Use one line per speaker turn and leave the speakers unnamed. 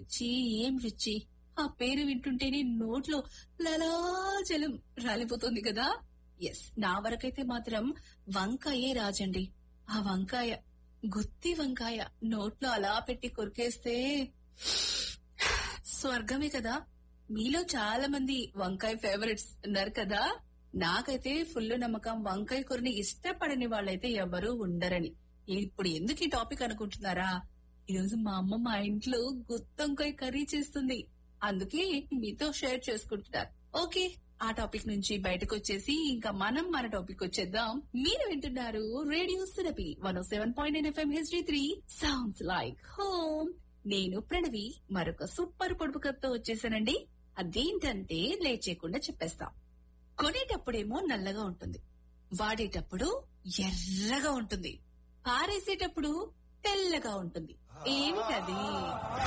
రుచి ఏం రుచి ఆ పేరు వింటుంటేనే నోట్లో లలాజలం రాలిపోతుంది కదా ఎస్ నా వరకైతే మాత్రం వంకాయే రాజండి ఆ వంకాయ గుత్తి వంకాయ నోట్లో అలా పెట్టి కొరికేస్తే స్వర్గమే కదా మీలో చాలా మంది వంకాయ ఫేవరెట్స్ ఉన్నారు కదా నాకైతే ఫుల్ నమ్మకం వంకాయ కూరని ఇష్టపడని వాళ్ళైతే ఎవరూ ఉండరని ఇప్పుడు ఎందుకు ఈ టాపిక్ అనుకుంటున్నారా ఈరోజు మా అమ్మ మా ఇంట్లో గుత్తొంకాయ కర్రీ చేస్తుంది అందుకే మీతో షేర్ చేసుకుంటున్నారు ఓకే ఆ టాపిక్ నుంచి బయటకు వచ్చేసి ఇంకా మనం మన టాపిక్ వచ్చేద్దాం మీరు వింటున్నారు రేడియో సిరపి one seven point nine FM HD three sounds like home నేను ప్రణవి మరొక సూపర్ పొడుపు కథతో వచ్చేసానండి అదేంటంటే లేచేయకుండా చెప్పేస్తాం కొనేటప్పుడేమో నల్లగా ఉంటుంది వాడేటప్పుడు ఎర్రగా ఉంటుంది పారేసేటప్పుడు తెల్లగా ఉంటుంది ఏమిటది